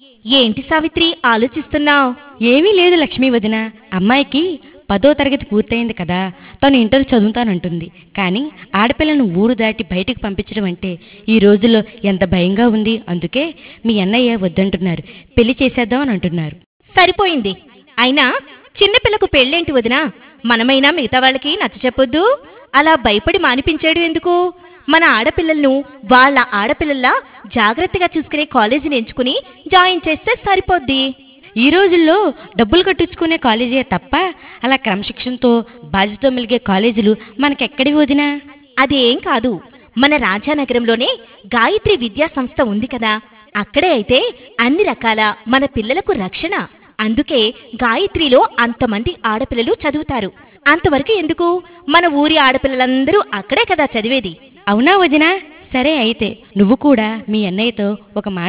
ఏంటి సావిత్రి ఆలోచిస్తున్నావు ఏమీ లేదు లక్ష్మీ వదిన అమ్మాయికి పదో తరగతి పూర్తయింది కదా తను ఇంటర్ చదువుతానంటుంది కానీ ఆడపిల్లను ఊరు దాటి బయటికి పంపించడం అంటే ఈ రోజుల్లో ఎంత భయంగా ఉంది అందుకే మీ అన్నయ్య వద్దంటున్నారు పెళ్లి చేసేద్దాం అని అంటున్నారు సరిపోయింది అయినా చిన్నపిల్లకు పెళ్ళేంటి వదినా మనమైనా మిగతా వాళ్ళకి నచ్చ చెప్పొద్దు అలా భయపడి మానిపించాడు ఎందుకు మన ఆడపిల్లలను వాళ్ళ ఆడపిల్లల్లా జాగ్రత్తగా చూసుకునే కాలేజీని ఎంచుకుని జాయిన్ చేస్తే సరిపోద్ది ఈ రోజుల్లో డబ్బులు కట్టించుకునే కాలేజీ తప్ప అలా క్రమశిక్షణతో బాధ్యతతో మెలిగే కాలేజీలు మనకెక్కడివి వదినా అదేం కాదు మన రాజానగరంలోనే గాయత్రి విద్యా సంస్థ ఉంది కదా అక్కడే అయితే అన్ని రకాల మన పిల్లలకు రక్షణ అందుకే గాయత్రిలో అంతమంది ఆడపిల్లలు చదువుతారు అంతవరకు ఎందుకు మన ఊరి ఆడపిల్లలందరూ అక్కడే కదా చదివేది అవునా వదినా సరే అయితే నువ్వు కూడా మీ అన్నయ్యతో ఒక మాట